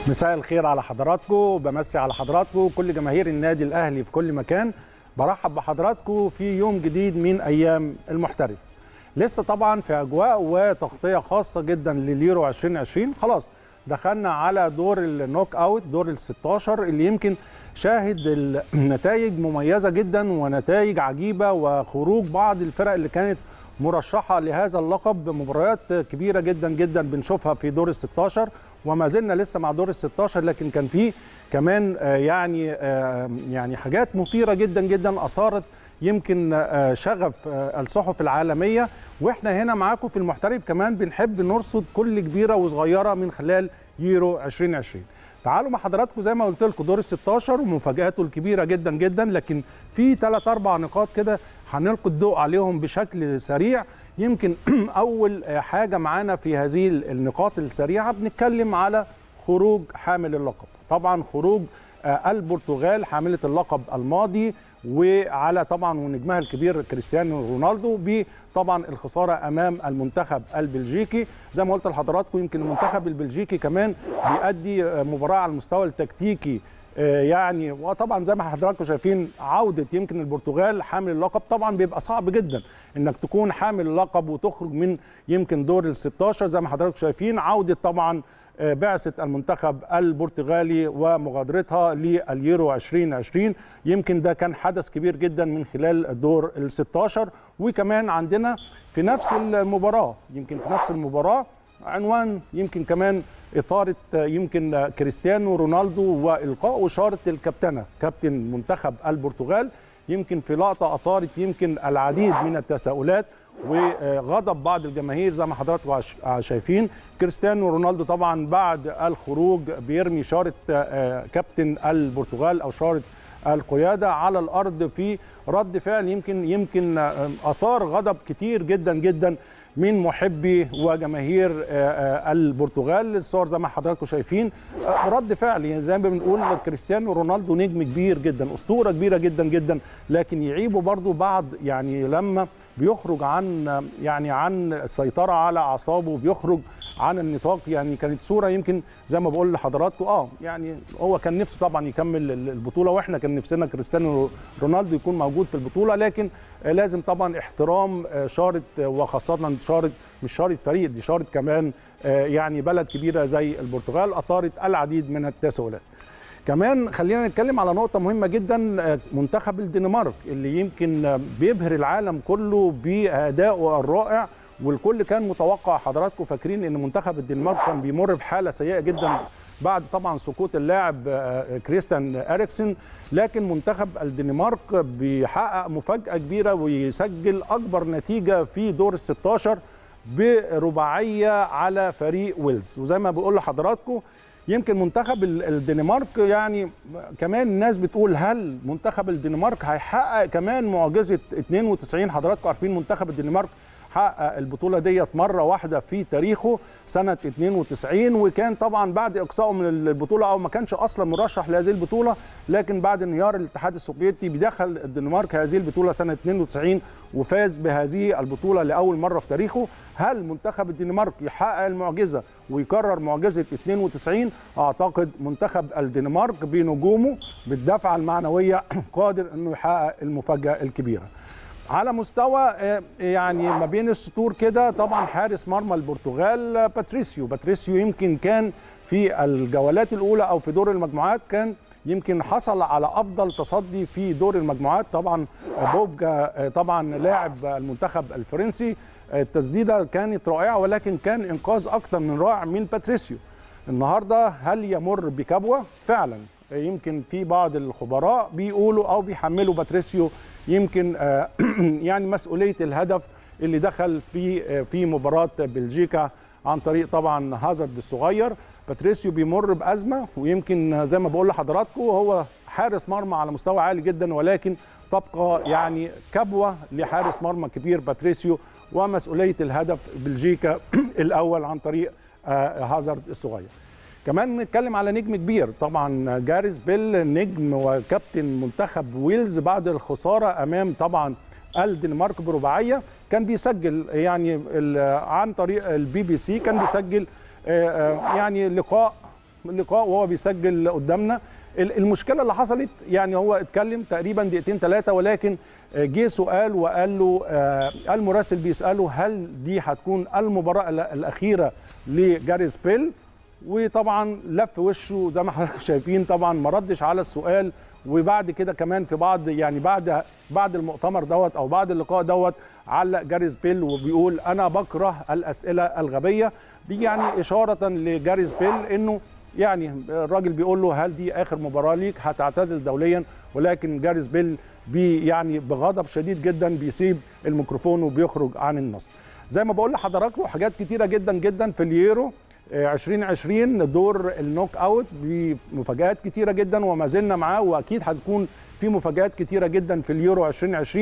مساء الخير على حضراتكم بمسي على حضراتكم كل جماهير النادي الاهلي في كل مكان برحب بحضراتكم في يوم جديد من ايام المحترف لسه طبعا في اجواء وتغطيه خاصه جدا لليورو 2020 خلاص دخلنا على دور النوك اوت دور ال 16 اللي يمكن شاهد النتائج مميزه جدا ونتائج عجيبه وخروج بعض الفرق اللي كانت مرشحه لهذا اللقب بمباريات كبيره جدا جدا بنشوفها في دور ال 16 وما زلنا لسه مع دور ال 16 لكن كان في كمان يعني يعني حاجات مثيره جدا جدا اثارت يمكن شغف الصحف العالميه واحنا هنا معاكم في المحترف كمان بنحب نرصد كل كبيره وصغيره من خلال يورو 2020 تعالوا مع حضراتكم زي ما قلت لكم دور ال 16 ومفاجاته الكبيره جدا جدا لكن في ثلاث اربع نقاط كده هنلقي الضوء عليهم بشكل سريع يمكن اول حاجه معانا في هذه النقاط السريعه بنتكلم على خروج حامل اللقب طبعا خروج البرتغال حامله اللقب الماضي وعلى طبعا ونجمها الكبير كريستيانو رونالدو بطبعا الخساره امام المنتخب البلجيكي زي ما قلت لحضراتكم يمكن المنتخب البلجيكي كمان بيأدي مباراه على المستوى التكتيكي يعني وطبعا زي ما حضراتكم شايفين عوده يمكن البرتغال حامل اللقب طبعا بيبقى صعب جدا انك تكون حامل اللقب وتخرج من يمكن دور ال 16 زي ما حضراتكم شايفين عوده طبعا بعثه المنتخب البرتغالي ومغادرتها لليورو 2020 يمكن ده كان حدث كبير جدا من خلال دور ال 16 وكمان عندنا في نفس المباراه يمكن في نفس المباراه عنوان يمكن كمان إثارة يمكن كريستيانو رونالدو وإلقاء شارة الكابتنة كابتن منتخب البرتغال يمكن في لقطة أثارت يمكن العديد من التساؤلات وغضب بعض الجماهير زي ما حضراتكم شايفين كريستيانو رونالدو طبعا بعد الخروج بيرمي شارة كابتن البرتغال أو شارة القيادة على الأرض في رد فعل يمكن يمكن أثار غضب كتير جدا جدا من محبي وجماهير البرتغال الصور زي ما حضراتكم شايفين رد فعل يعني زي ما بنقول كريستيانو رونالدو نجم كبير جدا اسطوره كبيره جدا جدا لكن يعيبه برضو بعض يعني لما بيخرج عن يعني عن السيطره على اعصابه بيخرج عن النطاق يعني كانت صوره يمكن زي ما بقول لحضراتكم اه يعني هو كان نفسه طبعا يكمل البطوله واحنا كان نفسنا كريستيانو رونالدو يكون موجود في البطوله لكن لازم طبعا احترام شاره وخاصه شاره مش شاره فريق دي شاره كمان يعني بلد كبيره زي البرتغال اثارت العديد من التساؤلات كمان خلينا نتكلم على نقطة مهمة جدا منتخب الدنمارك اللي يمكن بيبهر العالم كله بأدائه الرائع والكل كان متوقع حضراتكم فاكرين ان منتخب الدنمارك كان بيمر بحالة سيئة جدا بعد طبعا سقوط اللاعب كريستيان اريكسن لكن منتخب الدنمارك بيحقق مفاجأة كبيرة ويسجل أكبر نتيجة في دور ال 16 برباعية على فريق ويلز وزي ما بقول لحضراتكم يمكن منتخب الدنمارك يعني كمان الناس بتقول هل منتخب الدنمارك هيحقق كمان معجزه 92 حضراتكم عارفين منتخب الدنمارك حقق البطولة ديت مرة واحدة في تاريخه سنة 92 وكان طبعا بعد إقصائه من البطولة أو ما كانش أصلا مرشح لهذه البطولة لكن بعد انهيار الاتحاد السوفيتي بدخل الدنمارك هذه البطولة سنة 92 وفاز بهذه البطولة لأول مرة في تاريخه هل منتخب الدنمارك يحقق المعجزة ويكرر معجزة 92 أعتقد منتخب الدنمارك بنجومه بالدفعة المعنوية قادر أنه يحقق المفاجأة الكبيرة على مستوى يعني ما بين السطور كده طبعا حارس مرمى البرتغال باتريسيو باتريسيو يمكن كان في الجولات الاولى او في دور المجموعات كان يمكن حصل على افضل تصدي في دور المجموعات طبعا بوبجا طبعا لاعب المنتخب الفرنسي التسديده كانت رائعه ولكن كان انقاذ اكثر من رائع من باتريسيو النهارده هل يمر بكبوه فعلا يمكن في بعض الخبراء بيقولوا او بيحملوا باتريسيو يمكن يعني مسؤوليه الهدف اللي دخل في في مباراه بلجيكا عن طريق طبعا هازارد الصغير باتريسيو بيمر بازمه ويمكن زي ما بقول لحضراتكم هو حارس مرمى على مستوى عالي جدا ولكن تبقى يعني كبوه لحارس مرمى كبير باتريسيو ومسؤوليه الهدف بلجيكا الاول عن طريق هازارد الصغير كمان نتكلم على نجم كبير طبعا جاريس بيل نجم وكابتن منتخب ويلز بعد الخساره امام طبعا الدنمارك برباعيه كان بيسجل يعني عن طريق البي بي سي كان بيسجل يعني لقاء اللقاء وهو بيسجل قدامنا المشكله اللي حصلت يعني هو اتكلم تقريبا دقيقتين ثلاثه ولكن جه سؤال وقال له المراسل بيساله هل دي هتكون المباراه الاخيره لجاريس بيل وطبعا لف وشه زي ما حضراتكم شايفين طبعا ما ردش على السؤال وبعد كده كمان في بعض يعني بعد بعد المؤتمر دوت او بعد اللقاء دوت علق جاريس بيل وبيقول انا بكره الاسئله الغبيه دي يعني اشاره لجاريس بيل انه يعني الراجل بيقول له هل دي اخر مباراه ليك هتعتزل دوليا ولكن جاريس بيل بي يعني بغضب شديد جدا بيسيب الميكروفون وبيخرج عن النص زي ما بقول لحضراتكم حاجات كتيره جدا جدا في اليورو 2020 دور النوك اوت بمفاجات كتيره جدا وما زلنا معاه واكيد هتكون في مفاجات كتيره جدا في اليورو 2020